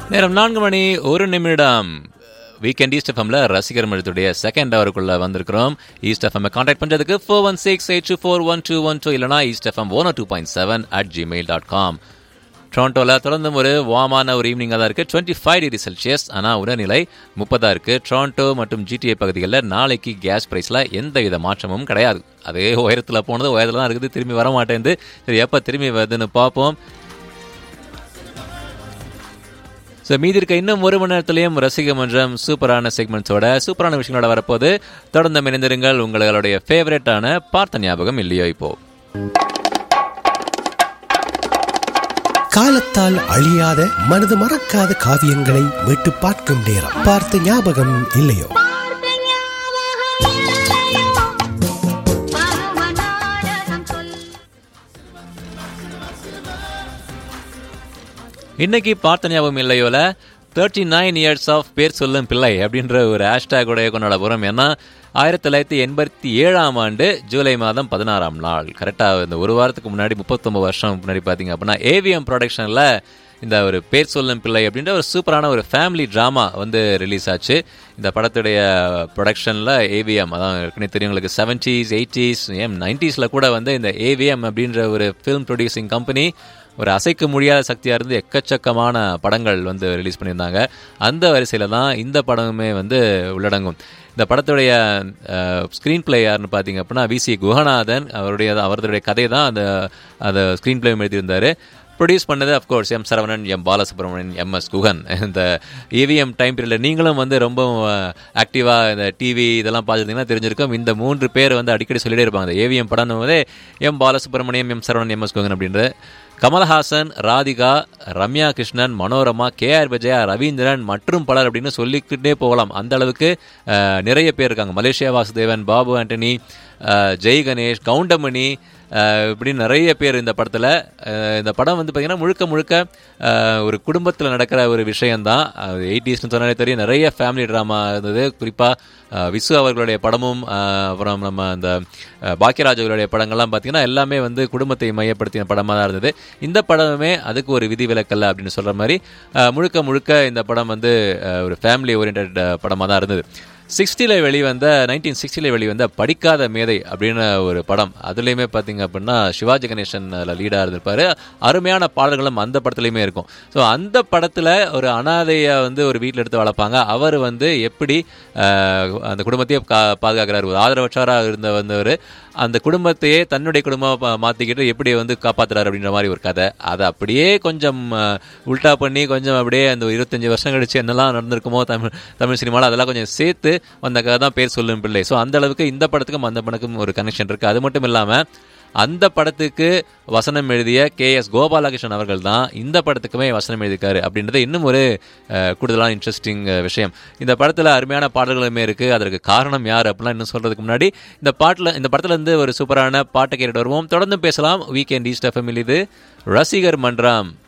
நேரம் நான்கு மணி ஒரு நிமிடம் வீக்கெண்ட் ஈஸ்ட் எஃப்எம்ல ரசிகர் மழத்துடைய செகண்ட் ஹவருக்குள்ள வந்திருக்கிறோம் ஈஸ்ட் எஃப்எம் கான்டாக்ட் பண்றதுக்கு four one six eight two four one two one two இல்லைனா east FM one two point seven at Gmail dot com டொரண்டோவில் தொடர்ந்து ஒரு வாமான ஒரு ஈவினிங்காக தான் இருக்குது டுவெண்ட்டி ஃபைவ் டிகிரி செல்சியஸ் ஆனால் உடல்நிலை முப்பதாக இருக்குது டொரண்டோ மற்றும் ஜிடிஏ பகுதிகளில் நாளைக்கு கேஸ் ப்ரைஸில் எந்த வித மாற்றமும் கிடையாது அதே உயரத்தில் போனது உயரத்தில் தான் இருக்குது திரும்பி வர மாட்டேங்குது சரி எப்போ திரும்பி வருதுன்னு பார்ப்போம் ஸோ மீதி இருக்க இன்னும் ஒரு மணி நேரத்திலையும் ரசிக மன்றம் சூப்பரான செக்மெண்ட்ஸோட சூப்பரான விஷயங்களோட வரப்போது தொடர்ந்து இணைந்திருங்கள் உங்களுடைய ஃபேவரட்டான பார்த்த ஞாபகம் இல்லையோ இப்போ காலத்தால் அழியாத மனது மறக்காத காவியங்களை மீட்டு பார்க்கும் நேரம் பார்த்த ஞாபகம் இல்லையோ இன்னைக்கு பார்த்த ஞாபகம் இல்லையோல தேர்ட்டி நைன் இயர்ஸ் ஆஃப் பேர் சொல்லும் பிள்ளை அப்படின்ற ஒரு ஹேஷ்டேகோடைய கொண்டாட போகிறோம் ஏன்னா ஆயிரத்தி தொள்ளாயிரத்தி எண்பத்தி ஏழாம் ஆண்டு ஜூலை மாதம் பதினாறாம் நாள் கரெக்டாக இந்த ஒரு வாரத்துக்கு முன்னாடி முப்பத்தொம்பது வருஷம் முன்னாடி பார்த்தீங்க அப்படின்னா ஏவிஎம் ப்ரொடக்ஷனில் இந்த ஒரு பேர் சொல்லும் பிள்ளை அப்படின்ற ஒரு சூப்பரான ஒரு ஃபேமிலி ட்ராமா வந்து ரிலீஸ் ஆச்சு இந்த படத்துடைய ப்ரொடக்ஷனில் ஏவிஎம் அதான் ஏற்கனவே தெரியும் உங்களுக்கு செவன்டீஸ் எயிட்டிஸ் ஏம் நைன்டிஸில் கூட வந்து இந்த ஏவிஎம் அப்படின்ற ஒரு ஃபிலிம் ப்ரொடியூசிங் கம்பெனி ஒரு அசைக்க முடியாத சக்தியாக இருந்து எக்கச்சக்கமான படங்கள் வந்து ரிலீஸ் பண்ணியிருந்தாங்க அந்த வரிசையில் தான் இந்த படமுமே வந்து உள்ளடங்கும் இந்த படத்துடைய ஸ்க்ரீன் பிளே யாருன்னு பார்த்தீங்க அப்படின்னா வி சி குஹநாதன் அவருடைய அவருடைய கதை தான் அந்த அந்த ஸ்க்ரீன் பிளே எழுதியிருந்தார் ப்ரொடியூஸ் பண்ணது of course M Saravanan M Balasubramanian M S Guhan இந்த ஏவிஎம் டைம் பீரியடில் நீங்களும் வந்து ரொம்ப ஆக்டிவாக இந்த டிவி இதெல்லாம் பார்த்துருந்தீங்கன்னா தெரிஞ்சிருக்கும் இந்த மூன்று பேர் வந்து அடிக்கடி சொல்லிட்டே இருப்பாங்க இந்த ஏவிஎம் படம் போதே M Balasubramaniam M Saravanan M S Guhan அப்படின்ற கமல்ஹாசன் ராதிகா ரம்யா கிருஷ்ணன் மனோரமா கே ஆர் விஜயா ரவீந்திரன் மற்றும் பலர் அப்படின்னு சொல்லிக்கிட்டே போகலாம் அந்த அளவுக்கு நிறைய பேர் இருக்காங்க மலேசியா வாசுதேவன் பாபு ஆண்டனி ஜெய் கணேஷ் கவுண்டமணி இப்படி நிறைய பேர் இந்த படத்தில் இந்த படம் வந்து பார்த்திங்கன்னா முழுக்க முழுக்க ஒரு குடும்பத்தில் நடக்கிற ஒரு விஷயந்தான் எயிட்டிஸ்னு சொன்னாலே தெரியும் நிறைய ஃபேமிலி ட்ராமா இருந்தது குறிப்பாக விசு அவர்களுடைய படமும் அப்புறம் நம்ம அந்த பாக்கியராஜ் அவர்களுடைய படங்கள்லாம் பார்த்திங்கன்னா எல்லாமே வந்து குடும்பத்தை மையப்படுத்தின படமாக தான் இருந்தது இந்த படமுமே அதுக்கு ஒரு விதி விலக்கல்ல அப்படின்னு சொல்கிற மாதிரி முழுக்க முழுக்க இந்த படம் வந்து ஒரு ஃபேமிலி ஓரியன்ட் படமாக தான் இருந்தது சிக்ஸ்டியில் வெளிவந்த நைன்டீன் சிக்ஸ்டியில் வெளிவந்த படிக்காத மேதை அப்படின்னு ஒரு படம் அதுலேயுமே பார்த்தீங்க அப்படின்னா சிவாஜி கணேசன் அதில் லீடாக இருந்திருப்பார் அருமையான பாடல்களும் அந்த படத்துலையுமே இருக்கும் ஸோ அந்த படத்தில் ஒரு அனாதையை வந்து ஒரு வீட்டில் எடுத்து வளர்ப்பாங்க அவர் வந்து எப்படி அந்த குடும்பத்தையே கா பாதுகாக்கிறார் ஒரு ஆதரவற்றவராக இருந்த வந்தவர் அந்த குடும்பத்தையே தன்னுடைய குடும்பமாக மாற்றிக்கிட்டு எப்படி வந்து காப்பாற்றுறாரு அப்படின்ற மாதிரி ஒரு கதை அதை அப்படியே கொஞ்சம் உல்டா பண்ணி கொஞ்சம் அப்படியே அந்த இருபத்தஞ்சி வருஷம் கழிச்சு என்னெல்லாம் நடந்திருக்குமோ தமிழ் தமிழ் சினிமாவில் அதெல்லாம் கொஞ்சம் சேர்த்து வந்த கதை தான் பேர் சொல்லும் பிள்ளை ஸோ அந்த அளவுக்கு இந்த படத்துக்கும் அந்த படத்துக்கும் ஒரு கனெக்ஷன் இருக்குது அது மட்டும் இல்லாமல் அந்த படத்துக்கு வசனம் எழுதிய கே எஸ் கோபாலகிருஷ்ணன் அவர்கள் தான் இந்த படத்துக்குமே வசனம் எழுதியிருக்காரு அப்படின்றது இன்னும் ஒரு கூடுதலான இன்ட்ரெஸ்டிங் விஷயம் இந்த படத்தில் அருமையான பாடல்களுமே இருக்குது அதற்கு காரணம் யார் அப்படிலாம் இன்னும் சொல்கிறதுக்கு முன்னாடி இந்த பாட்டில் இந்த படத்தில் இருந்து ஒரு சூப்பரான பாட்டை கேட்டுட்டு வருவோம் தொடர்ந்து பேசலாம் வீக்கெண்ட் ஈஸ்ட் எஃப்எம் இது ரசிகர் மன்றம்